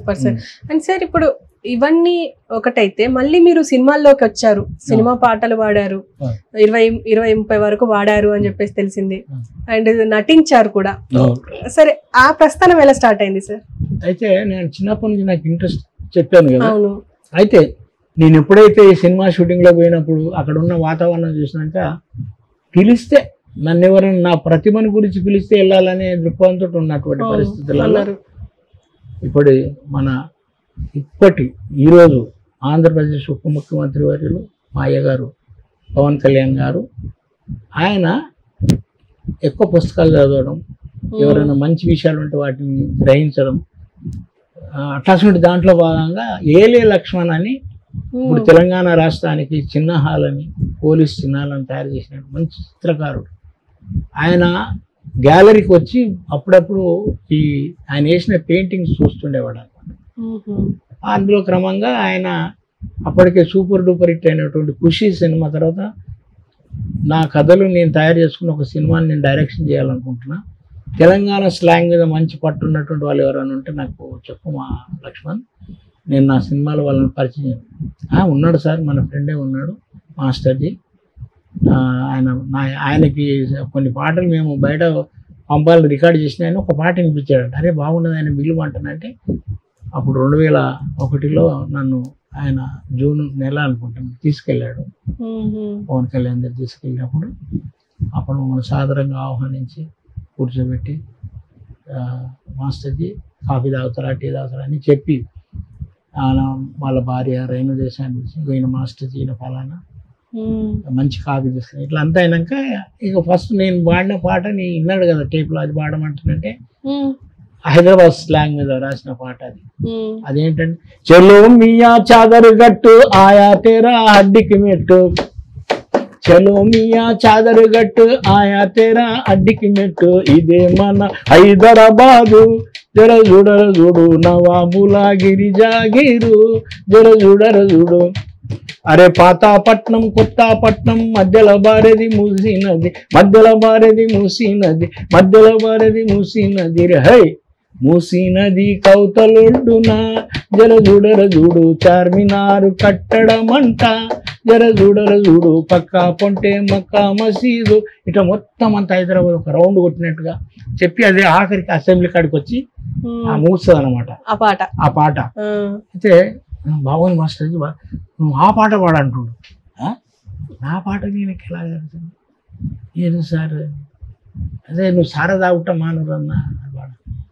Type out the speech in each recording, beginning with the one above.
Person and sir ఇప్పుడు ఇవన్నీ ఒకటైతే మళ్ళీ మీరు సినిమాల్లోకి వచ్చారు సినిమా పాటలు పాడారు ఆ. ఇరవై ఇరవై ముప్పై వరకు వాడారు అని చెప్పేసి తెలిసింది ఆ. అండ్ నటించారు కూడా సరే ఆ ప్రస్థానం ఎలా స్టార్ట్ అయింది సార్ అయితే నేను చిన్నప్పటి నుంచి నాకు ఇంట్రెస్ట్ చెప్పాను కదా అవును అయితే నేను ఎప్పుడైతే ఈ సినిమా షూటింగ్లో పోయినప్పుడు అక్కడ ఉన్న వాతావరణం చూసినాక పిలిస్తే నన్ను ఎవరైనా నా ప్రతిభను గురించి పిలిస్తే వెళ్ళాలనే దృక్పథంతో ఉన్నటువంటి అవును, పరిస్థితులలో అన్నారు ఇప్పుడు మన ఇప్పటి ఈరోజు ఆంధ్రప్రదేశ్ ఉప ముఖ్యమంత్రి వర్యులు మా అయ్యగారు పవన్ కళ్యాణ్ గారు ఆయన ఎక్కువ పుస్తకాలు చదవడం ఎవరైనా మంచి విషయాలు ఉంటే వాటిని గ్రహించడం ఆ, అట్లాంటి దాంట్లో భాగంగా ఏలే లక్ష్మణ్ అని ఇప్పుడు తెలంగాణ రాష్ట్రానికి చిన్న హాల్ అని పోలీస్ చిహ్నాలను తయారు చేసిన మంచి చిత్రకారుడు ఆయన గ్యాలరీకి వచ్చి అప్పుడప్పుడు ఈ ఆయన వేసిన పెయింటింగ్స్ చూస్తుండేవాడు అనమాట మ్మ్. అందులో క్రమంగా ఆయన అప్పటికే సూపర్ డూపర్ హిట్ అయినటువంటి ఖుషి సినిమా తర్వాత నా కథలు నేను తయారు చేసుకున్న ఒక సినిమాని నేను డైరెక్షన్ చేయాలనుకుంటున్నా తెలంగాణ స్లాంగ్ మీద మంచి పట్టు ఉన్నటువంటి వాళ్ళు ఎవరైనా ఉంటే నాకు చెప్పు మా లక్ష్మణ్ నేను నా సినిమాలో వాళ్ళని పరిచయం చేయను. "ఆ, ఉన్నాడు సార్ మన ఫ్రెండే ఉన్నాడు మాస్టర్జీ ఆ, ఆయన నా ఆయనకి కొన్ని పాటలు మేము బయట పంపాలి రికార్డ్ చేసిన ఆయన ఒక పాట వినిపించాడు అరే బాగున్నది ఆయన బిల్లు అంటానంటే అప్పుడు రెండు వేల ఒకటిలో నన్ను ఆయన జూన్ నెల అనుకుంటాను తీసుకెళ్ళాడు మ్మ్. పవన్ కళ్యాణ్ దగ్గర తీసుకెళ్ళినప్పుడు అప్పుడు మమ్మల్ని సాదరంగా ఆహ్వానించి కూర్చోబెట్టి ఆ, మాస్టర్జీ కాఫీ తాగుతారా టీ తాగుతారా అని చెప్పి ఆయన వాళ్ళ భార్య రైను దేశాన్ని పిలిచి, "ఇగో ఈయన మాస్టర్జీ ఈయన ఫలానా మ్మ్. మంచి కాఫీ తీసుకుని ఇట్లా అంతా అయినాక ఇక ఫస్ట్ నేను పాడిన పాట నీ విన్నాడు కదా టేప్లో అది పాడమంటానంటే మ్మ్. హైదరాబాద్ స్లాంగ్ మీద రాసిన పాట అది మ్మ్. అదేంటంటే చలో మియా చాదర్ గట్టు ఆయా తేరా అడ్డికి మెట్టు చలో మియా చాదర్ గట్టు ఆయా తేరా అడ్డికి మెట్టు ఇదే మన హైదరాబాదు జర చూడర చూడు నవాబుల గిరిజాగిరు జర చూడర చూడు అరే పాతాపట్నం కొత్తపట్నం మధ్యల బారెది మూసినది మధ్యల బారెది మూసినది మధ్యల బారెది మూసినది రే హై మూసినది కౌతలొడ్డున జర చూడర చూడు చార్మినారు కట్టడమంట జర చూడర చూడు పక్కా పొంటే మక్కా మసీదు ఇట్లా మొత్తం అంతా హైదరాబాద్ ఒక రౌండ్ కొట్టినట్టుగా చెప్పి అదే ఆఖరికి అసెంబ్లీ కాడికి వచ్చి ఆ మ్మ్. మూస్తుంది అనమాట ఆ పాట ఆ పాట ఆ. అయితే బాగుంది మాస్టర్ జీ, బా- నువ్వు ఆ పాట పాడంటుడు "ఆ? నా పాట నేను ఎలా జరుగుతుంది ఏది సార్ అదే నువ్వు సార తాగుట మానురన్నా పాడ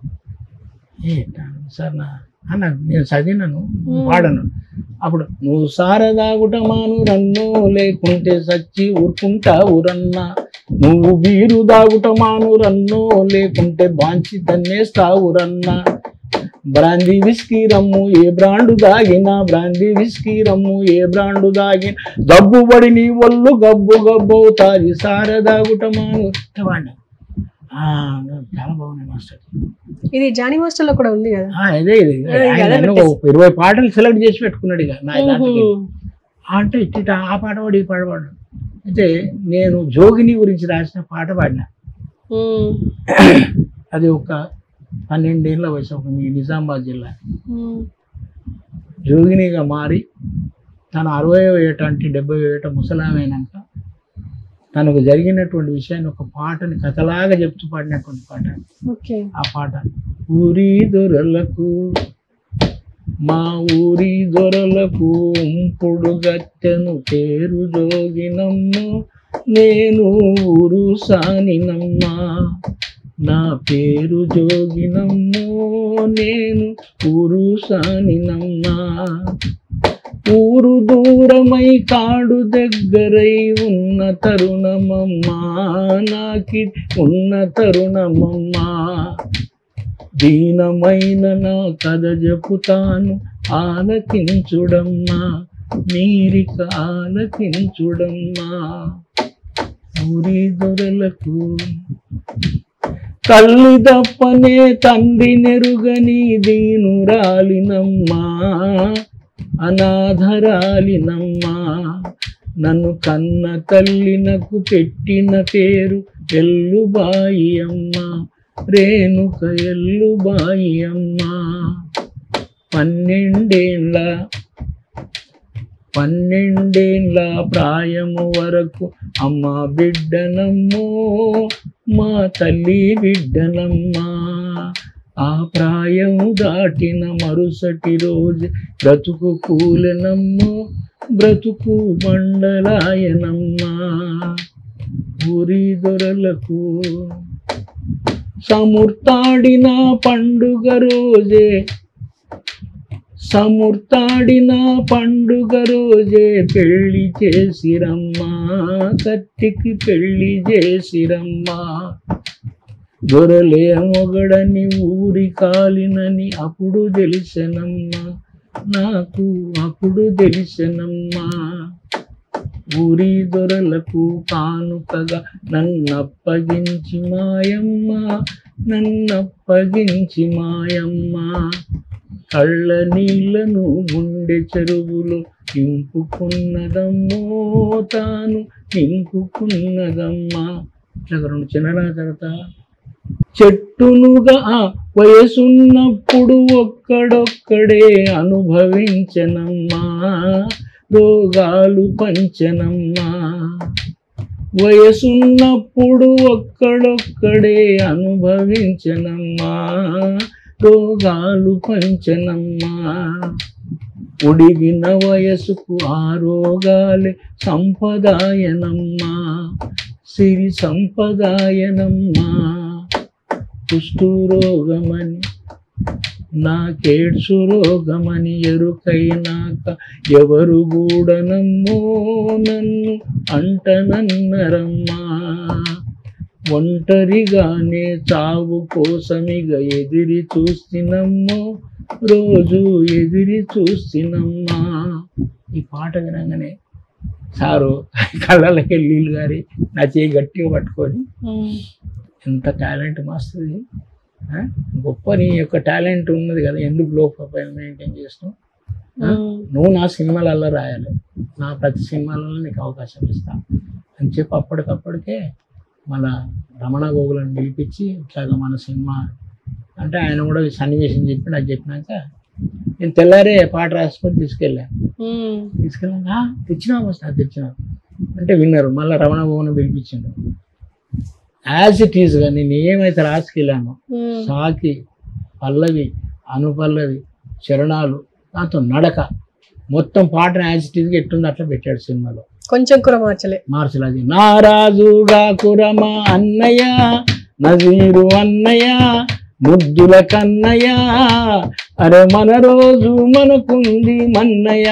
ఏ సార్ నా అన్న నేను చదివినాను నువ్వు పాడను అప్పుడు నువ్వు సార తాగుట మాను రన్ను లేకుంటే సచ్చి ఊరుకుంటావు రన్నా నువ్వు బీరు దాగుట మాను రన్ను లేకుంటే బాంచి తన్నేస్తావు రన్నా బ్రాందీ విస్కీ రమ్ము ఏ బ్రాండు దాగినా బ్రాందీ విస్కీ రమ్ము ఏ బ్రాండు దాగిన గబ్బు పడి నీ ఒళ్ళు గబ్బు గబ్బు అవుతాది సార దాగుట మాను ఇష్టవాడిని ఆ, చాలా బాగున్నాయి మాస్టర్ ఇది జానీ మాస్టర్ లో కూడా ఉంది కదా ఆ, ఇదే ఇది అదే ఆయన అదే ఒక ఇరవై పాటలు సెలెక్ట్ చేసి పెట్టుకున్నాడు ఇక నా దాంట్లోకి. మ్మ్. అంటే ఇట్ట ఇట్ట ఆ పాట పాడు ఈ పాట పాడు అయితే నేను జోగిని గురించి రాసిన పాట పాడిన మ్మ్. అది ఒక పన్నెండేళ్ల వయసు ఒక మీ నిజామాబాద్ జిల్లా మ్మ్. జోగినిగా మారి తన అరవై ఏట అంటే డెబ్బై ఏట ముసలామైనాక తనకు జరిగినటువంటి విషయాన్ని ఒక పాటని కథలాగా చెప్తూ పాడినటువంటి పాట ఓకే ఆ పాట ఊరి దొరలకు మా ఊరి దొరలకు ఉంపుడు గత్తెను పేరు జోగినమ్మ నేను ఊరు సానినమ్మా నా పేరు జోగినమ్మో నేను ఊరు సానినమ్మా ఊరు దూరమై కాడు దగ్గరై ఉన్న తరుణమమ్మా నాకి ఉన్న తరుణమమ్మా దీనమైన నా కథ చెప్పుతాను ఆలకించుడమ్మా మీరిక ఆలకించుడమ్మా ఊరి దొరలకు తల్లి తప్పనే తండ్రి నెరుగని దీనురాలినమ్మా అనాథరాలినమ్మా నన్ను కన్న తల్లినకు పెట్టిన పేరు ఎల్లుబాయి అమ్మ రేణుక ఎల్లుబాయి అమ్మ పన్నెండేళ్ళ పన్నెండేళ్ళ ప్రాయము వరకు అమ్మ బిడ్డనమ్మో మా తల్లి బిడ్డనమ్మా ఆ ప్రాయము దాటిన మరుసటి రోజు బ్రతుకు కూలనమ్మో బ్రతుకు మండలాయనమ్మా ఊరి దొరలకు సముర్తాడిన పండుగ రోజే సముర్తాడిన పండుగ రోజే పెళ్లి చేసిరమ్మా కత్తికి పెళ్లి చేసిరమ్మా దొరలే మొగడని ఊరి కాలినని అప్పుడు తెలిసెనమ్మా నాకు అప్పుడు తెలిసెనమ్మా ఊరి దొరలకు కానుకగా నన్నప్పగించి మాయమ్మ నన్నప్పగించి మాయమ్మ కళ్ళ నీళ్లను గుండె చెరువులో నింపుకున్నదమ్మో తాను నింపుకున్నదమ్మా ఇట్లా రెండు చిన్నరా తర్వాత చెట్టునుగా వయసున్నప్పుడు ఒక్కడొక్కడే అనుభవించనమ్మా రోగాలు పంచనమ్మా వయసున్నప్పుడు ఒక్కడొక్కడే అనుభవించనమ్మా రోగాలు పంచనమ్మా ఉడిగిన వయసుకు ఆ రోగాలే సంపదాయనమ్మా సిరి సంపదాయనమ్మా కుష్టు రోగమని నాకేడ్సు రోగమని ఎరుకైనాక ఎవరు గూడనమ్మో నన్ను అంటనన్నరమ్మా ఒంటరిగానే చావు కోసమిగ ఎదిరి చూస్తున్నమ్మో రోజు ఎదిరి చూస్తున్నమ్మా ఈ పాట వినంగానే సారు కళ్ళకి నీళ్ళు గారి నా చేయి గట్టిగా పట్టుకొని ఎంత టాలెంట్ మస్తుంది ఆ? గొప్ప నీ యొక్క టాలెంట్ ఉన్నది కదా ఎందుకు లో ప్రొఫైల్ మెయింటైన్ చేస్తావు ఆ? నువ్వు నా సినిమాలలో రాయాలి నా ప్రతి సినిమాలలో నీకు అవకాశం ఇస్తా అని చెప్పి అప్పటికప్పటికే మన రమణ గోగులను పిలిపించి ఇట్లాగా మన సినిమా అంటే ఆయన కూడా సన్నివేశం చెప్పి నాకు చెప్పినాక నేను తెల్లారే పాట రాసుకొని తీసుకెళ్ళా తీసుకెళ్ళా తెచ్చినా వస్తా తెచ్చినా అంటే విన్నారు మళ్ళీ రమణ గోగును పిలిపించిండు యాజ్ ఇట్ ఈస్గా నేను ఏమైతే రాసుకెళ్ళానో సాకి పల్లవి అనుపల్లవి చరణాలు దాంతో నడక మొత్తం పాటను యాజ్ ఇట్ ఈస్గా ఎట్టుంది అట్లా పెట్టాడు సినిమాలో కొంచెం కూడా మార్చలే మార్చలేదు నారాజుగా కురమా అన్నయ్య నజీరు అన్నయ్య ముద్దుల కన్నయ్య అరే మన రోజు మనకుంది మన్నయ్య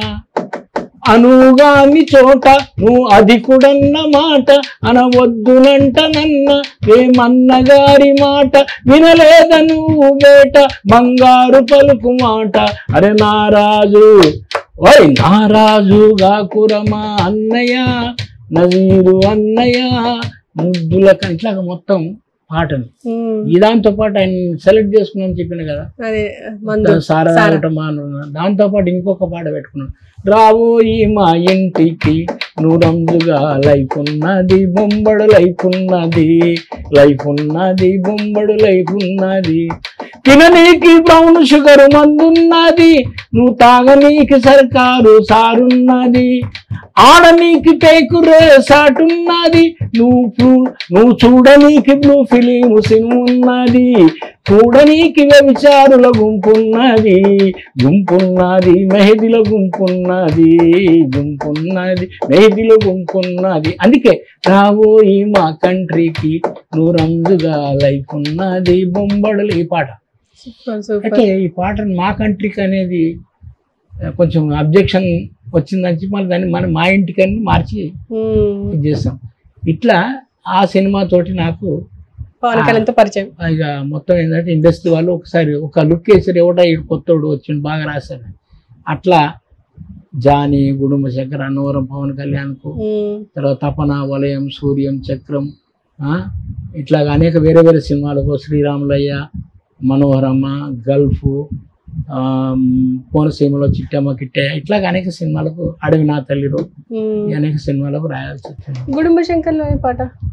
అనుగాని చోట నువ్వు అధికుడన్న మాట అనవద్దునంట నన్న వేమన్న గారి మాట వినలేద నువ్వు బేట బంగారు పలుకు మాట అరే నారాజు ఓయ్ నారాజుగా కురమా అన్నయ్య నజీరు అన్నయ్య ముద్దుల కన్- ఇట్లాగా మొత్తం పాటని ఉమ్. ఈ దాంతో పాటు ఆయన సెలెక్ట్ చేసుకున్నాను చెప్పిన కదా అదే మందు సారా సారా. తాగటం మానున్నా. దాంతో పాటు ఇంకొక పాట పెట్టుకున్నాను రావోయి మా ఇంటికి నూరంజుగా లైఫ్ ఉన్నది బొంబడు లైఫ్ ఉన్నది లైఫ్ ఉన్నది బొంబడు లైఫ్ ఉన్నది తిననీకి బ్రౌన్ షుగర్ మందున్నది నువ్వు తాగనీకి సర్కారు సారున్నది ఆడనీకి టేకు రేసాటున్నది నువ్వు ఫ్లూ- నువ్వు చూడనీకి బ్లూ ఫిలిం సినిమా ఉన్నది చూడనీకి వ్యభిచారుల గుంపున్నది గుంపున్నది మెహదిల గుంపున్నది గుంపున్నది మెహదిల గుంపున్నది అందుకే రాబోయి మా కంట్రీకి నువ్వు రంజుగా లైఫ్ ఉన్నది బొంబడలు ఈ పాట సూపర్ సూపర్ అయితే ఈ పాటను మా కంట్రీకి అనేది ఆ, కొంచెం అబ్జెక్షన్ వచ్చిందని చెప్పి మళ్ళీ దాన్ని మనం మా ఇంటికని మార్చి ఉమ్. ఇది చేస్తాం ఇట్లా ఆ సినిమా తోటి నాకు పవన్ కళ్యాణ్తో పరిచయం ఇక మొత్తం ఏంటంటే ఇండస్ట్రీ వాళ్ళు ఒకసారి ఒక లుక్ వేసారు ఎవడో ఈ కొత్తోడు వచ్చిండు బాగా రాశారు అట్లా జాని గుడుంబ శంకర్ అన్నవరం పవన్ కళ్యాణ్కు ఉమ్. తర్వాత తపన వలయం సూర్యం చక్రం ఆ, ఇట్లాగా అనేక వేరే వేరే సినిమాలకు శ్రీరాములయ్య మనోహరమ్మ గల్ఫ్ ఆ, కోనసీమలో చిట్టమ్మ కిట్టయ్య ఇట్లాగా అనేక సినిమాలకు అడవి నా తల్లిలో ఉమ్. ఈ అనేక సినిమాలకు రాయాల్సి వచ్చింది గుడుంబ శంకర్లో ఏ పాట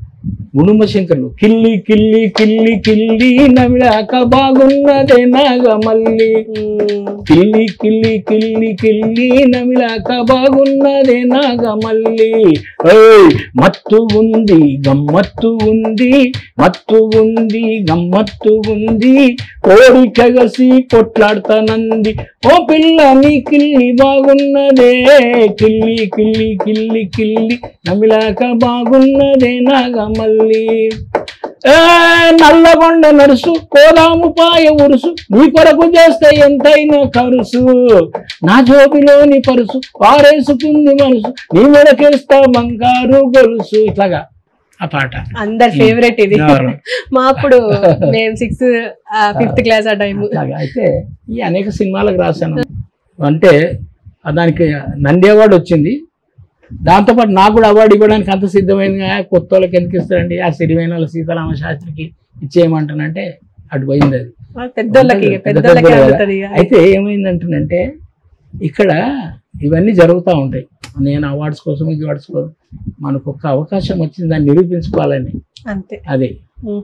గుడుంబ శంకర్లు కిల్లి కిల్లి కిల్లి కిల్లి నమిడాక బాగున్నదే నాగమల్లి మ్మ్. కిల్లి కిల్లి కిల్లి కిల్లి నమిలాక బాగున్నదే నాగమల్లి ఏయ్ మత్తు ఉంది గమ్మత్తు ఉంది మత్తు ఉంది గమ్మత్తు ఉంది కోడి కగసి కొట్లాడతానంది ఓ పిల్ల నీ కిల్లి బాగున్నదే కిల్లి కిల్లి కిల్లి కిల్లి నమిలాక బాగున్నదే నాగమల్లి ఏ నల్లగొండ నడుసు కోదాము పాయ ఉరుసు నీ కొరకు చేస్తే ఎంతైనా కరుసు నా జోబిలోని పరుసు పారేసుకుంది మనసు నీ మెడకేస్తా బంగారు గొలుసు ఇట్లాగా ఆ పాట అందరి ఫేవరెట్ ఇది అవును. మా అప్పుడు మేము సిక్స్త్ ఫిఫ్త్ క్లాస్ ఆ టైం అట్లాగా అయితే ఈ అనేక సినిమాలకు రాశాను అంటే ఆ దానికి నంది అవార్డు వచ్చింది దాంతోపాటు నాకు కూడా అవార్డు ఇవ్వడానికి అంత సిద్ధమైంది కొత్త వాళ్ళకి ఎందుకు ఇస్తారండి ఆ సిరివైన వాళ్ళ సీతారామ శాస్త్రికి ఇచ్చేయమంటానంటే అటు పోయింది అది పెద్దోళ్ళకి పెద్ద పెద్దోళ్ళకి పెద్దోళ్ళ అందుతుంది ఇక. అయితే ఏమైందంటేనంటే ఇక్కడ ఇవన్నీ జరుగుతూ ఉంటాయి నేను అవార్డ్స్ కోసం అవార్డ్స్ కోసం మనకు ఒక్క అవకాశం వచ్చింది దాన్ని నిరూపించుకోవాలని అంతే అదే